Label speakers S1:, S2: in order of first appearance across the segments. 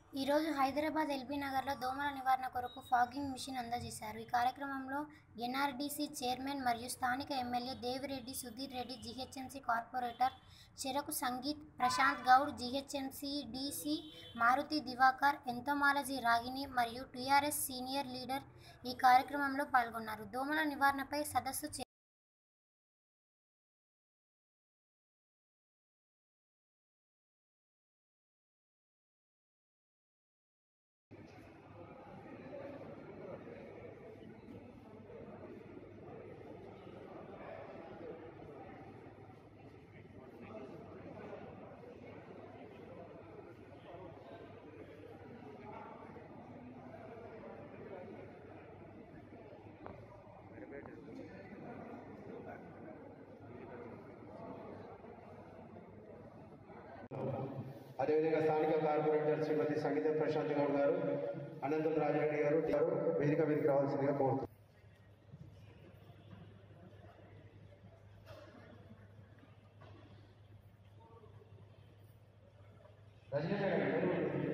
S1: ఈరోజు హైదరాబాద్ ఎల్బీ నగర్లో దోమల నివారణ కొరకు ఫాగింగ్ మిషన్ అందజేశారు ఈ కార్యక్రమంలో ఎన్ఆర్డీసీ చైర్మన్ మరియు స్థానిక MLA Devireddy Sudheer Reddy GHMC corporator Cheraku Sangeeth Prashanth Goud GHMC DC Maruthi Diwakar entomology Ragini మరియు టీఆర్ఎస్ సీనియర్ లీడర్ ఈ కార్యక్రమంలో పాల్గొన్నారు దోమల నివారణపై సదస్సు చే-
S2: అదేవిధంగా స్థానిక కార్పొరేటర్ శ్రీమతి సంగీత ప్రశాంత్ గౌడ్ గారు అనంతం రాజరెడ్డి గారు గారు వేదిక మీదకి రావాల్సిందిగా కోరుతున్నాను రజనీ గారు, ఎవరు?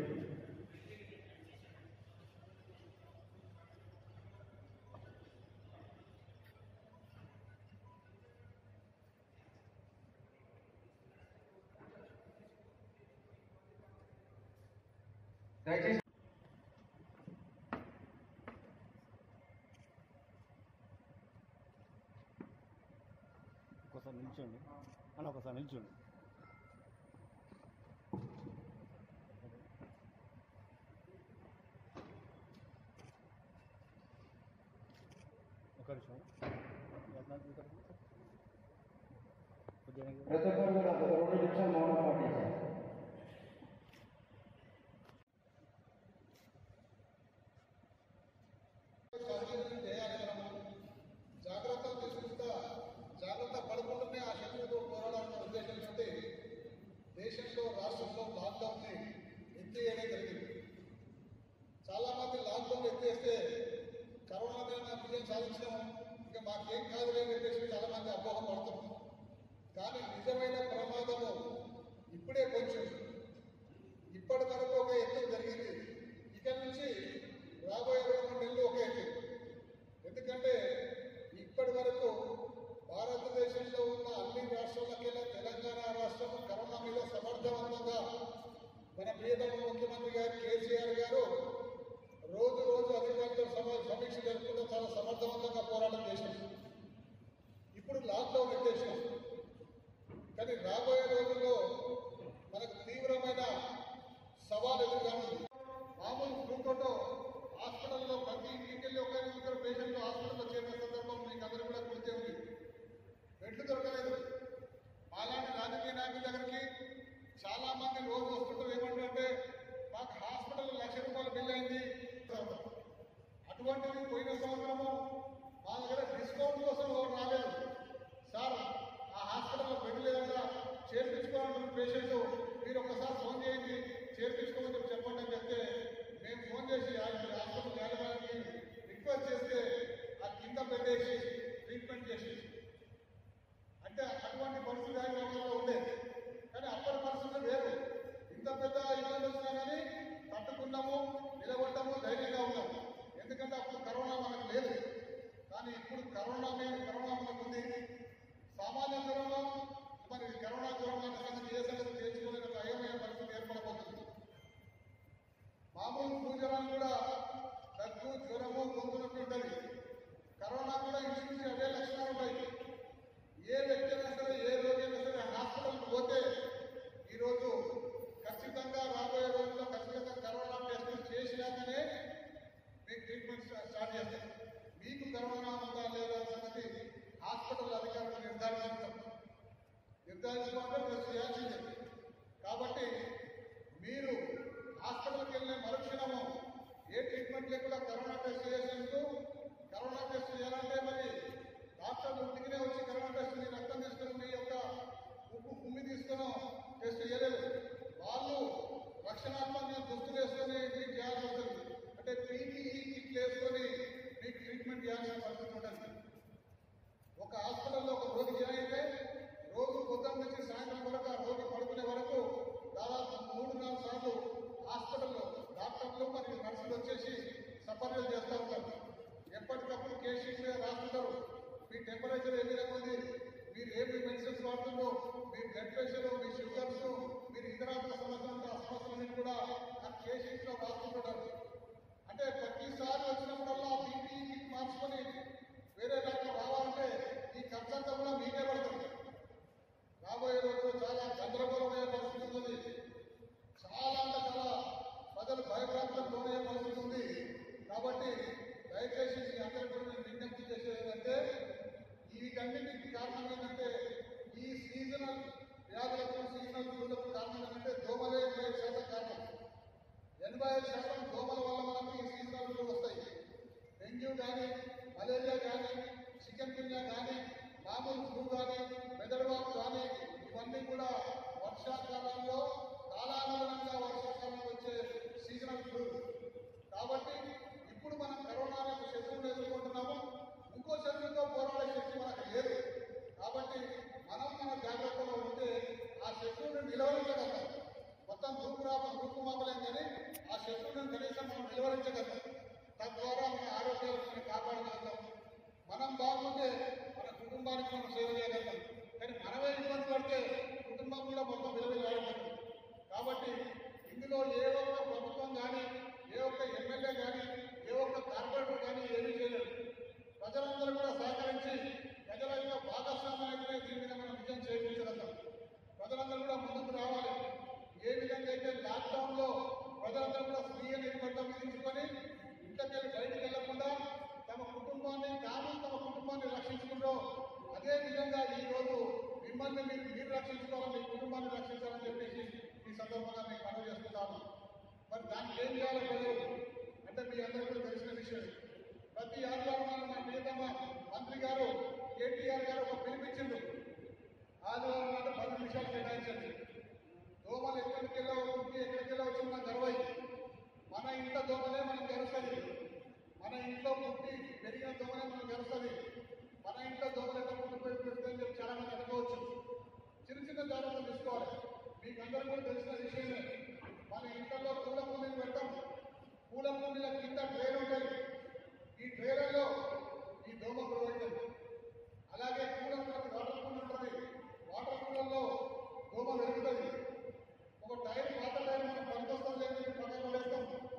S2: దయచేసి
S3: ఒకసారి నిల్చోండి అని ఒకసారి నిల్చోండి ఒక నిమిషం కొద్దిగా
S2: ప్రతి ఒక్కరు కూడా ఒక రెండు నిమిషాలు మౌనం పాటించాలి
S4: సర్జరీ చేయాలి మనము జాగ్రత్తలు తీసుకుంటా జాగ్రత్త పడకుండానే ఆ శత్రువుతో పోరాడాలన్న ఉద్దేశంతో దేశంలో రాష్ట్రంలో లాక్డౌన్ని ఎత్తేయడం జరిగింది చాలా మంది లాక్డౌన్ ఎత్తేస్తే కరోనా మీద విజయం సాధించడం ఇంకా మాకేం కాదులే అని చెప్పేసి చాలా మంది అపోహ పడుతున్నారు కానీ నిజమైన ప్రమాదము ఇప్పుడే కొంచెం ఇప్పటి వరకు ఒక ఎత్తు జరిగింది ఇక నుంచి రాబోయే రెండు మూడు నెలలు ఒక ఎత్తు ఎందుకంటే ఇప్పటి వరకు భారతదేశంలో ఉన్న అన్ని రాష్ట్రాలకెల్లా తెలంగాణ రాష్ట్రం కరోనా మీద సమర్థవంతంగా మన ప్రియతమ ముఖ్యమంత్రి గారు కేసీఆర్ గారు రోజు రోజు అధికారులతో సమ- సమీక్ష జరుపుకుంటూ చాలా సమర్థవంతంగా పోరాటం చేశారు ఇప్పుడు లాక్డౌన్ ఎత్తేసాం కానీ రాబోయే రోజుల్లో మనకు తీవ్రమైన సవాల్ ఎదురుగానుంది మామూలు ఫ్లూతోటో హాస్పిటల్లో ప్రతి ఇంటికి వెళ్ళి ఒక ఇద్దరు పేషెంట్లు హాస్పిటల్లో చేరిన సందర్భం మీకు అందరూ కూడా గుర్తే ఉంది బెడ్లు దొరకలేదు మాలాంటి రాజకీయ నాయకుల దగ్గరికి చాలా మంది రోజు వస్తుంటారు ఏమంటారంటే మాకు హాస్పిటల్ లక్ష రూపాయలు బిల్ అయింది అటువంటిది పోయిన సంవత్సరము మా దగ్గర డిస్కౌంట్ కోసం ఎవరు రాలేదు సార్ ఆ హాస్పిటల్లో బెడ్ లేదంగా చేర్పించుకోవాలన్న పేషెంట్ మీరు ఒకసారి ఫోన్ చేయండి చేర్పించుకోమని చెప్పి చెప్పండి అని చెప్తే మేము ఫోన్ చేసి ఆయన హాస్పిటల్ యాజమాన్యానికి రిక్వెస్ట్ చేస్తే ఆ కింద పెట్టేసి ట్రీట్మెంట్ చేసి అంటే అటువంటి పరిస్థితి హైదరాబాద్లో ఉండేది కానీ అప్పటి పరిస్థితులు వేరు ఇంత పెద్ద ఇబ్బంది వచ్చినా కానీ తట్టుకున్నాము నిలబడ్డాము ధైర్యంగా ఉన్నాము ఎందుకంటే అప్పుడు కరోనా మనకు లేదు కానీ ఇప్పుడు కరోనా మీద కరోనా మనకు ఉంది సామాన్య జ్వరంలో మరి కరోనా జ్వరం అనే సంగతి ఏ సంగతి తెలుసుకోలేని ఒక అయోమయ పరిస్థితి ఏర్పడబోతుంది మామూలు పూజలను కూడా దగ్గు జ్వరము గొంతు నొప్పి ఉంటుంది కరోనా కూడా ఇంచుమించు అవే లక్షణాలు ఉంటాయి ఏ వ్యక్తి అయినా సరే ఏ రోగి అయినా సరే హాస్పిటల్కి పోతే ఈరోజు ఖచ్చితంగా రాబోయే రోజుల్లో ఖచ్చితంగా కరోనా టెస్ట్ చేసినాకనే మీకు ట్రీట్మెంట్ స్టా- స్టార్ట్ చేస్తారు మీకు కరోనా ఉందా లేదా అనే సంగతి హాస్పిటల్ అధికారులు నిర్ధారించుకుంటారు నిర్ధారించుకుంటే టెస్ట్ చేయాల్సిందే కాబట్టి మీరు హాస్పిటల్కి వెళ్ళిన మరుక్షణము ఏ ట్రీట్మెంట్ లేకుండా కరోనా టెస్ట్ చేసేందుకు కరోనా టెస్ట్ చేయాలంటే మరి డాక్టర్లు ఇంటికినే వచ్చి కరోనా టెస్ట్ మీ రక్తం తీసుకుని మీ యొక్క ఉప్పు కుమ్మి తీసుకుని టెస్ట్ చేయలేదు వాళ్ళు రక్షణాత్మక దుస్తులు వేసుకొని మీకు చేయాల్సి ఉంటుంది అంటే పీపీఈ కిట్లు వేసుకొని మీకు ట్రీట్మెంట్ చేయాల్సిన పరిస్థితి ఉంటుంది ఒక హాస్పిటల్లో ఒక రోగి జాయిన్ అయితే రోజు పొద్దున్న నుంచి సాయంత్రం వరకు ఆ రోగి పడుకునే వరకు దాదాపు మూడు నాలుగు సార్లు హాస్పిటల్లో టెంపరేచర్ ఏ విధంగా ఉంది మీరు ఏమి మెడిసిన్స్ వాడుతుందో మీ బ్లడ్ ప్రెషర్ మీ షుగర్స్ మీరు ఇతర సమస్యలు ఉంటే ఆ సమస్యలన్నీ కూడా నాకు చేసి ఇంట్లో రాసుకుంటారు అంటే ప్రతిసారి వచ్చినప్పుడల్లా బీపీ కిట్ మార్చుకొని వేరే డాక్టర్ రావాలంటే ఈ ఖర్చంతా కూడా మీకే పడుతుంది రాబోయే రోజుల్లో చాలా గందరగోళమైన పరిస్థితి ఉంది చాలా అంటే చాలా ప్రజలు భయభ్రాంతులకు లోనయ్యే పరిస్థితి ఉంది కాబట్టి దయచేసి మీ అందరికీ కూడా నేను విజ్ఞప్తి చేసేది ఏంటంటే వీటన్నిటికి కారణం ఏంటంటే ఈ సీజనల్ వ్యాధులకు సీజనల్ పురుగులకు కారణం ఏంటంటే దోమలే ఎనభై ఐదు శాతం కారణం ఎనభై ఐదు శాతం దోమల వల్ల మనకు ఈ సీజనల్ పురుగులు వస్తాయి డెంగ్యూ కానీ మలేరియా కానీ చికెన్ గున్యా కానీ మామూలు ఫ్లూ కానీ మెదడువాపు కానీ ఇవన్నీ కూడా వర్షాకాలంలో కాలానుగుణంగా వర్షాకాలంలో వచ్చే సీజనల్ ఫ్లూ కాబట్టి ఇప్పుడు మనం కరోనా అనే శత్రువును ఎదుర్కొంటున్నాము ఇంకో శత్రువుతో పోరాడే శక్తి మనకు లేదు కాబట్టి మనం మన జాగ్రత్తలో ఉంటే ఆ శత్రువుని నిలవరించగలం మొత్తం రూపురాపం రూపుమాపలేం కానీ ఆ శత్రువుని కనీసం మనం నిలవరించగలం తద్వారా మన ఆరోగ్యాలను మనం కాపాడగలుగుతాం మనం బాగుంటే మన కుటుంబానికి మనం సేవ చేయగలుగుతాం కానీ మనమే ఇబ్బంది పడితే కుటుంబం కూడా మొత్తం విలువలాడగలుగుతాం కాబట్టి ఇందులో ఏ ఒక్క ప్రభుత్వం కానీ ఏ ఒక్క ఎమ్మెల్యే కానీ ఏ ఒక్క కార్పొరేటర్ కానీ ఏమీ చేయలేదు ప్రజలందరూ కూడా సహకరించి ప్రజల యొక్క భాగస్వామ్యం అయితేనే దీని మీద మనం విజయం చేయించగలుగుతాం ప్రజలందరూ కూడా ముందుకు రావాలి ఏ విధంగా అయితే లాక్డౌన్ లో ప్రజలందరూ కూడా స్వీయ నిర్బంధం విధించుకొని ఇంట్లోకెళ్ళి బయటికి వెళ్లకుండా తమ కుటుంబాన్ని తాము తమ కుటుంబాన్ని రక్షించుకుంటూ అదే విధంగా ఈ రోజు మిమ్మల్ని మీరు మీరు రక్షించుకోవాలి మీ కుటుంబాన్ని రక్షించాలని చెప్పేసి ఈ సందర్భంగా మీకు మనవి చేస్తున్నాను మరి దానికి ఏం చేయాలో ప్రజలు అంటే మీ అందరికీ కూడా తెలిసిన విషయం ప్రతి ఆదివారం నాడు మా ప్రియతమ మంత్రి గారు కేటీఆర్ గారు ఒక పిలిపించిండు ఆదివారం నాడు పది నిమిషాలు కేటాయించండి దోమలు ఎక్కడికి వెళ్ళో పుట్టి ఎక్కడికి వెళ్ళో వచ్చి మనకు గర్వై మన ఇంట్లో దోమలే మనకు గెలుస్తుంది మన ఇంట్లో పుట్టి పెరిగిన దోమలే మనకు గెలుస్తుంది మన ఇంట్లో దోమలు ఎక్కడ పుట్టి పెట్టి పెడితే అని చెప్పి చాలా మంది అనుకోవచ్చు చిన్న చిన్న జాగ్రత్తలు తీసుకోవాలి మీకు అందరికీ కూడా తెలిసిన విషయమే మన ఇంట్లో పూల పూలని పెడతాం పూల పూల కింద ట్రైన్ ఉంటుంది ఈ ట్రైన్లలో ఈ దోమ ప్రొవైడ్ అలాగే పూల వాటర్ కూల్ ఉంటుంది వాటర్ కూలర్లో దోమ పెరుగుతుంది ఒక టైర్ పాత టైర్ మనం పనికొస్తాం లేదు పక్కన పడేస్తాం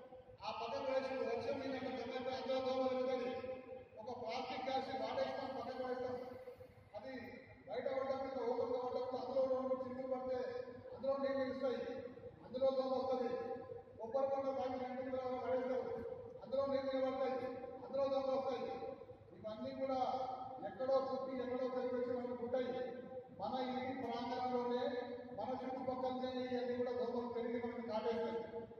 S4: ఆ పక్కన వేసి వర్షం మీద గమ్యంగా అందులో దోమ పెరుగుతుంది ఒక ప్లాస్టిక్ గ్యాస్ వాడేస్తాం పక్కన పడేస్తాం అది బయట పడ్డప్పుడు ఓపెన్గా పడ్డప్పుడు అందులో రెండు చిక్కులు పడితే అందులో నీళ్ళు నిలుస్తాయి అందులో దోమ వస్తుంది కొబ్బరి పండు తాగి ఇంటికి పడేస్తారు అందులో నీళ్ళు నిలబడతాయి అందులో దోమ వస్తాయి ఇవన్నీ కూడా ఎక్కడో పుట్టి ఎక్కడో పెరిగి వచ్చి మనకు ఉంటాయి మన ఇంటి ప్రాంగణంలోనే మన చుట్టుపక్కలనే ఇవన్నీ కూడా దోమలు పెరిగి మనకు కాటేస్తాయి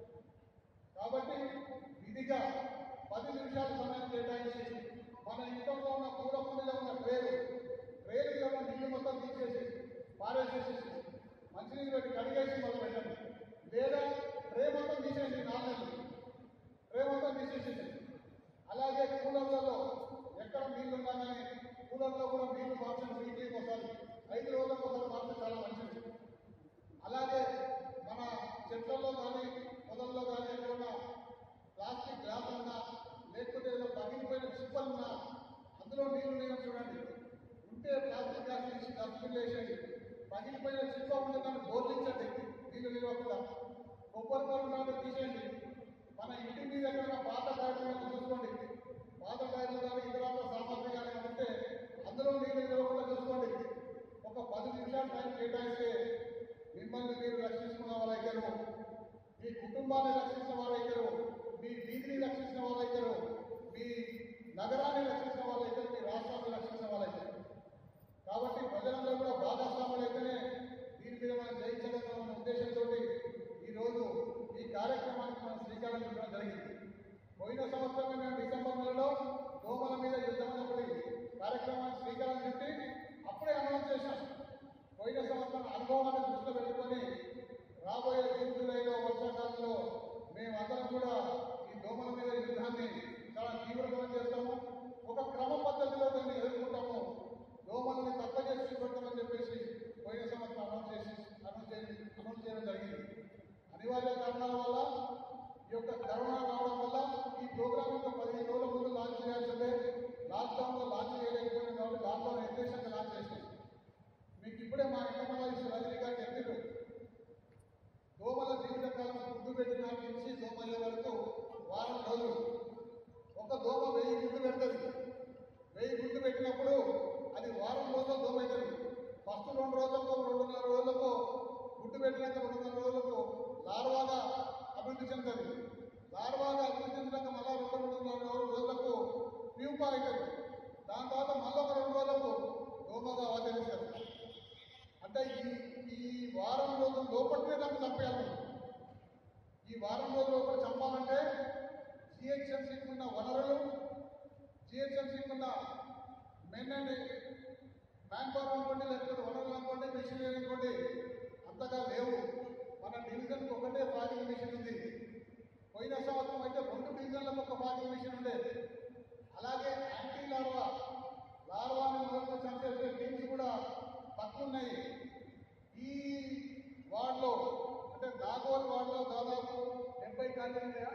S4: కాబట్టి విధిగా పది నిమిషాల సమయం కేటాయించి మన ఇంట్లో ఉన్న పూల పూలలో ఉన్న ట్రేలు ట్రేలులో ఉన్న నీళ్లు మొత్తం తీసేసి పారేసేసి మంచినీళ్ళు పెట్టి కడిగేసి మొదలు పెట్టండి లేదా ట్రే మొత్తం తీసేసి నాలుగు ట్రే మొత్తం తీసేసేసి అలాగే కూలర్లలో ఎక్కడ నీళ్లు ఉన్నా కానీ కూలర్లో కూడా నీళ్లు మార్చండి వీక్లీ ఒకసారి ఐదు రోజులకు ఒకసారి మార్చడం చాలా మంచిది అలాగే మన చెట్లలో కానీ పొదల్లో కానీ ఎక్కడున్నా ప్లాస్టిక్ గ్లాస్ ఉన్నా లేకపోతే ఏదో పగిలిపోయిన చిప్పలున్నా అందులో నీళ్లు నేను చూడండి ఉంటే ప్లాస్టిక్ గ్లాస్ తీసి డస్ట్బిన్ వేసేయండి పగిలిపోయిన చిప్ప ఉంటే దాన్ని బోర్లించండి నీళ్లు నిలవకుండా కొబ్బరి పొలం ఉంటే తీసేయండి మన ఇంటి మీద ఎక్కడైనా పాత టైర్లు చూసుకోండి పాత టైర్లు కానీ ఇతర సామాగ్రి కానీ ఉంటే అందులో నీళ్లు నిలవకుండా చూసుకోండి ఒక పది నిమిషాలు టైం కేటాయిస్తే మిమ్మల్ని మీరు రక్షించుకున్న వాళ్ళైతారు మీ కుటుంబాన్ని రక్షించిన వాళ్ళైతారు మీ వీధిని రక్షించిన వాళ్ళైతారు మీ నగరాన్ని రక్షించిన వాళ్ళైతారు మీ రాష్ట్రాన్ని రక్షించిన వాళ్ళైతారు కాబట్టి ప్రజలందరూ కూడా భాగస్వాములు అయితేనే దీని మీద మనం జయించగలమన్న ఉద్దేశంతో ఈరోజు ఈ కార్యక్రమానికి మనం శ్రీకారం చుట్టడం జరిగింది పోయిన సంవత్సరం మేము డిసెంబర్ నెలలో దోమల మీద యుద్ధం అన్నప్పుడు కార్యక్రమానికి శ్రీకారం చుట్టి అప్పుడే అనౌన్స్ చేశాం పోయిన సంవత్సరం అనుభవాన్ని దృష్టిలో పెట్టుకొని రాబోయే జూన్ జూలైలో వర్షాకాలంలో మేమందరం కూడా ఈ దోమల మీద యుద్ధాన్ని చాలా తీవ్రతరం చేస్తాము ఒక క్రమ పద్ధతిలో దాన్ని ఎదుర్కొంటాము దోమల్ని తక్కువ చేసి చూపెడతామని చెప్పేసి పోయిన సంవత్సరం అనౌన్స్ చేసి అనౌన్స్ చేసి అనౌన్స్ చేయడం జరిగింది అనివార్య కారణాల వల్ల ఈ యొక్క కరోనా రావడం వల్ల ఈ ప్రోగ్రామ్ యొక్క పదిహేను రోజుల ముందు లాంచ్ చేయాల్సిందే లాక్డౌన్ లో లాంచ్ చేయలేకపోయినా కాబట్టి లాంచ్ ఒక దోమ వెయ్యి గుడ్డు పెడుతుంది వెయ్యి గుడ్డు పెట్టినప్పుడు అది వారం రోజులు దోమ అవుతుంది ఫస్ట్ రెండు రోజులకు రెండున్నర రోజులకు గుడ్డు పెట్టినాక రెండున్నర రోజులకు లార్వాగా అభివృద్ధి చెందుతుంది లార్వాగా అభివృద్ధి చెందినాక మళ్ళా రెండు రెండున్నర రోజులకు ప్యూపా అవుతుంది దాని తర్వాత మళ్ళీ ఒక రెండు రోజులకు దోమగా అవతరిస్తుంది అంటే ఈ ఈ వారం రోజుల లోపలనే దాన్ని చంపేయాలి మనం. ఈ వారం రోజుల లోపల చంపాలంటే జిహెచ్ఎంసీకి ఉన్న వనరులు జిహెచ్ఎంసీకి ఉన్న మెన్ అండ్ మ్యాన్ పవర్ అనుకోండి లేకపోతే వనరులు అనుకోండి మెషిన్ అనుకోండి అంతగా లేవు మన డివిజన్కి ఒకటే ఫాగింగ్ మిషన్ ఉంది పోయిన సంవత్సరం అయితే రెండు డివిజన్లకు ఒక ఫాగింగ్ మిషన్ ఉండేది అలాగే యాంటీ లార్వా లార్వాని మొదలు చంపేసే టీమ్స్ కూడా తక్కువ ఉన్నాయి ఈ వార్డులో అంటే నాగోల్ వార్డులో దాదాపు డెబ్బై కాలనీలు ఉన్నాయా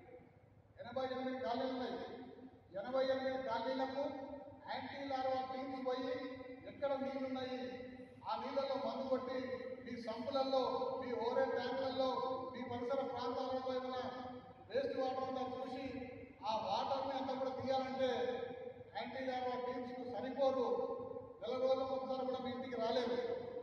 S4: ఎనభై ఎనిమిది కాలనీలు ఉన్నాయి ఎనభై ఎనిమిది కాలనీలకు యాంటీ లార్వా టీమ్స్ పోయి ఎక్కడ నీళ్లున్నాయి ఆ నీళ్ళలో మందు కొట్టి మీ సంపులలో మీ ఓరే ట్యాంకులలో మీ పరిసర ప్రాంతాలలో ఏమైనా వేస్ట్ వాటర్ ఉందా చూసి ఆ వాటర్ని అంతా కూడా తీయాలంటే యాంటీ లార్వా టీమ్స్కు సరిపోరు నెల రోజులకు ఒకసారి కూడా మీ ఇంటికి రాలేవు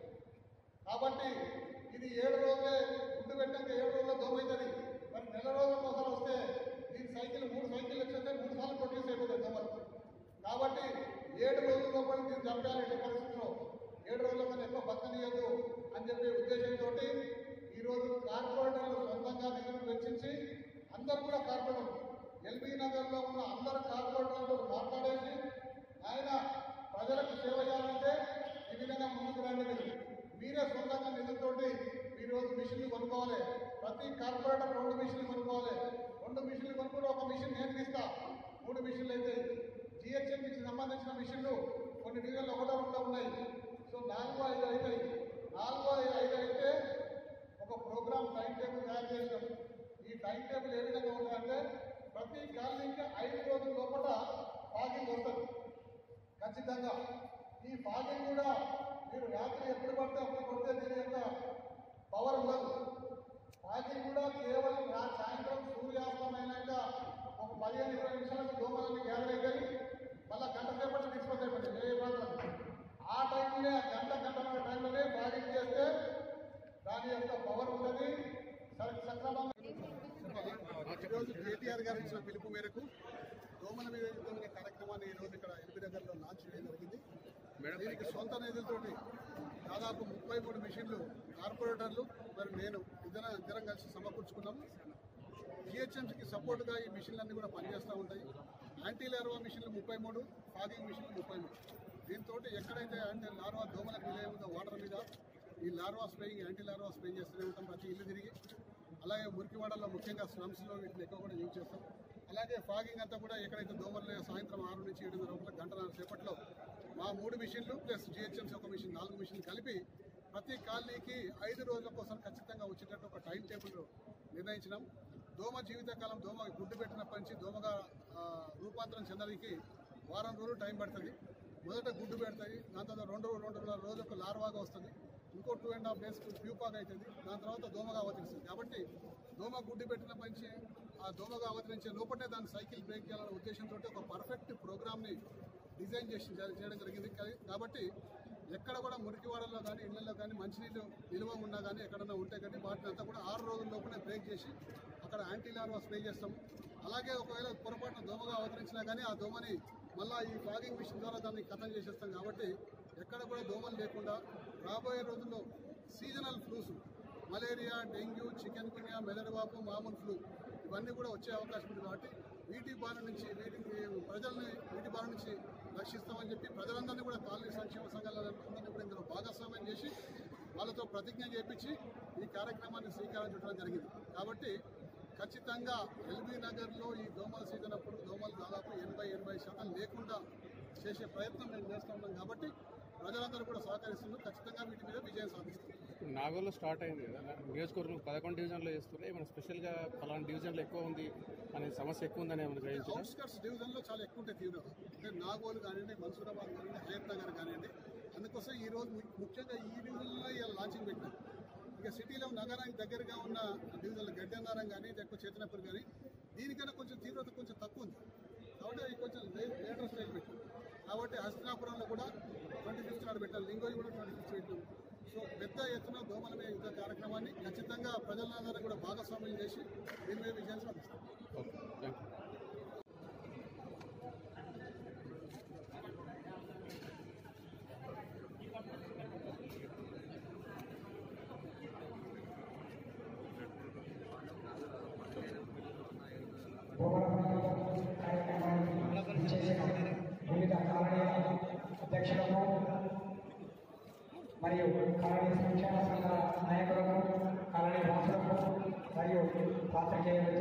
S4: కాబట్టి ఇది ఏడు రోజులే గుడ్డు పెట్టాక ఏడు రోజుల్లో దోమ అవుతుంది మరి నెల రోజులకు ఒకసారి వస్తే దీని సైకిల్ మూడు సైకిల్ వచ్చితే మూడు సార్లు ప్రొడ్యూస్ అయిపోతుంది దోమలు కాబట్టి ఏడు రోజుల లోపల దీన్ని చంపాలి ఎట్టి పరిస్థితుల్లో ఏడు రోజుల కన్నా ఎక్కువ బతకనీయదు అని చెప్పే ఉద్దేశంతో ఈరోజు కార్పొరేటర్లు సొంతంగా నిధులు వెచ్చించి అందరూ కూడా కార్పొరేటర్లు ఎల్బీ నగర్లో ఉన్న అందరు కార్పొరేటర్లతో మాట్లాడేసి ఆయన ప్రజలకు సేవ చేయాలంటే ఈ విధంగా ముందుకు రండి మీరు మీరే సొంతంగా నిధులతోటి ఈ రోజు మిషన్లు కొనుక్కోవాలి ప్రతి కార్పొరేటర్ రెండు మిషన్లు కొనుక్కోవాలి రెండు మిషన్లు కొనుక్కుంటే ఒక మిషన్ నేను ఇస్తా మూడు మిషన్లు అయితే జిహెచ్ఎంకి సంబంధించిన మిషన్లు కొన్ని డివిజన్లు ఒకటో రెండో ఉన్నాయి సో నాలుగు ఐదు అవుతాయి నాలుగు ఐదు ఐదు అయితే ఒక ప్రోగ్రామ్ టైం టేబుల్ తయారు చేసాం ఈ టైం టేబుల్ ఏ విధంగా ఉందంటే ప్రతి కాలనీకి ఐదు రోజుల లోపల ఫాగింగ్ వస్తుంది ఖచ్చితంగా ఈ ఫాగింగ్ కూడా మీరు రాత్రి ఎప్పుడు పడితే అప్పుడు కొడితే దీని యొక్క పవర్ ఉండదు ఫాగింగ్ కూడా కేవలం రా సాయంత్రం సూర్యాస్తమైనాక ఒక పదిహేను ఇరవై నిమిషాలకు దోమలన్నీ గ్యాదర్ అయిపోయి మళ్ళీ గంట సేపటి డిస్పోజ్ అయిపోయింది ఏ ప్రాంతం ఆ టైంలోనే ఆ గంట గంటన్నర టైంలోనే ఫాగింగ్ చేస్తే దాని యొక్క పవర్ ఉన్నది సరి సక్రమంగా ఈరోజు కేటీఆర్ గారు ఇచ్చిన పిలుపు మేరకు దోమల మీద యుద్ధం అనే కార్యక్రమాన్ని ఈ రోజు ఇక్కడ ఎల్బీ నగర్లో లాంచ్ చేయడం జరిగింది దీనికి సొంత నిధులతోటి దాదాపు ముప్పై మూడు మిషన్లు కార్పొరేటర్లు మరి నేను ఇద్దరం ఇద్దరం కలిసి సమకూర్చుకున్నాము జిహెచ్ఎంసీకి సపోర్ట్గా ఈ మిషన్లన్నీ కూడా పనిచేస్తూ ఉంటాయి యాంటీ లార్వా మిషన్లు ముప్పై మూడు ఫాగింగ్ మిషన్లు ముప్పై మూడు దీంతో ఎక్కడైతే యాంటీ లార్వా దోమలకు నిలయం ఉందో వాటర్ మీద ఈ larva spraying anti larva spray చేస్తూనే ఉంటాం ప్రతి ఇల్లు తిరిగి అలాగే మురికివాడల్లో ముఖ్యంగా స్లమ్స్లో వీటిని ఎక్కువ కూడా యూజ్ చేస్తాం అలాగే ఫాగింగ్ అంతా కూడా ఎక్కడైతే దోమలు లేవో సాయంత్రం ఆరు నుంచి ఏడున్నర లోపల గంటన్నర సేపట్లో మా మూడు మిషన్లు ప్లస్ జిహెచ్ఎంసీ ఒక మిషన్ నాలుగు మిషన్లు కలిపి ప్రతి కాలనీకి ఐదు రోజుల కోసం ఖచ్చితంగా వచ్చేటట్టు ఒక టైం టేబుల్ నిర్ణయించినాం దోమ జీవితకాలం దోమ గుడ్డు పెట్టినప్పటి నుంచి దోమగా ఆ, రూపాంతరం చెందడానికి వారం రోజులు టైం పడుతుంది మొదట గుడ్డు పెడతాయి దాని తర్వాత రెండు రెండున్నర రోజులకు లార్వాగా వస్తుంది ఇంకో టూ అండ్ హాఫ్ డేస్ ప్యూపాగా అవుతుంది దాని తర్వాత దోమగా అవతరిస్తుంది కాబట్టి దోమ గుడ్డు పెట్టినప్పటి నుంచి ఆ దోమగా అవతరించే లోపలనే దాని సైకిల్ బ్రేక్ చేయాలనే ఉద్దేశంతో ఒక పర్ఫెక్ట్ ప్రోగ్రామ్ని డిజైన్ చేసి చేయడం జరిగింది కా- కాబట్టి ఎక్కడ కూడా మురికివాడల్లో కానీ ఇళ్లలో కానీ మంచినీళ్ళు నిల్వ ఉన్నా కానీ ఎక్కడన్నా ఉంటే కానీ వాటిని అంతా కూడా ఆరు రోజుల లోపలే బ్రేక్ చేసి అక్కడ యాంటీ లార్వా స్ప్రే చేస్తాము అలాగే ఒకవేళ పొరపాటున దోమగా అవతరించినా కానీ ఆ దోమని మళ్ళీ ఈ ఫాగింగ్ మిషన్ ద్వారా దాన్ని కథం చేసేస్తాం కాబట్టి ఎక్కడ కూడా దోమలు లేకుండా రాబోయే రోజుల్లో seasonal flus malaria dengue chikungunya మెదడువాపు మామూలు ఫ్లూ ఇవన్నీ కూడా వచ్చే అవకాశం ఉంది కాబట్టి వీటి బారి నుంచి వీటి ప్రజల్ని వీటి బారి నుంచి రక్షిస్తామని చెప్పి ప్రజలందరినీ కూడా కాలనీ సంక్షేమ సంఘాలందరినీ కూడా ఇందులో భాగస్వామ్యం చేసి వాళ్ళతో ప్రతిజ్ఞ చేపించి ఈ కార్యక్రమాన్ని శ్రీకారం చుట్టడం జరిగింది కాబట్టి ఖచ్చితంగా ఎల్బీ నగర్లో ఈ దోమల సీజన్ అప్పుడు దోమలు దాదాపు ఎనభై ఎనభై శాతం లేకుండా చేసే ప్రయత్నం మేము చేస్తూ ఉన్నాం కాబట్టి ప్రజలందరూ కూడా సహకరిస్తున్నారు ఖచ్చితంగా వీటి మీద విజయం సాధిస్తారు
S5: నాగోల్లో స్టార్ట్ అయింది కదా నియోజకవర్గం పదకొండు డివిజన్లో చేస్తున్నారు ఏమైనా స్పెషల్గా ఫలానా డివిజన్లో ఎక్కువ ఉంది అనే సమస్య ఎక్కువ ఉందని ఏమైనా గ్రహించారా
S4: అవుట్స్కట్స్ డివిజన్లో చాలా ఎక్కువ ఉంటాయి తీవ్రత అంటే నాగోలు కానివ్వండి మన్సూరాబాద్ కానివ్వండి హయత్ నగర్ కానివ్వండి అందుకోసం ఈ రోజు ము- ముఖ్యంగా ఈ డివిజన్లో ఇలా లాంచింగ్ పెట్టినాం ఇక సిటీలో నగరానికి దగ్గరగా ఉన్న డివిజన్లు గడ్డన్నారం కానీ ఎక్కువ చేతనపూర్ కానీ దీనికన్నా కొంచెం తీవ్రత కొంచెం తక్కువ ఉంది కాబట్టి అది కొంచెం లేటర్ స్టేజ్ పెట్టాం కాబట్టి హస్తినాపురంలో కూడా ట్వంటీ ఫిఫ్త్ నాడు పెట్టాలి లింగోజీ కూడా ట్వంటీ ఫిఫ్త్ పెట్టాం సో పెద్ద ఎత్తున దోమల మీద యుద్ధ కార్యక్రమాన్ని ఖచ్చితంగా ప్రజలందరూ కూడా భాగస్వామ్యం చేసి దీని మీద విజయం సాధిస్తాం
S5: ఓకే థ్యాంక్ యూ
S6: చేసిన వివిధ కాలనీల అధ్యక్షులకు మరియు కాలనీ సంక్షేమ సంఘాల నాయకులకు కాలనీ వాసులకు మరియు పాత్రికేయులకు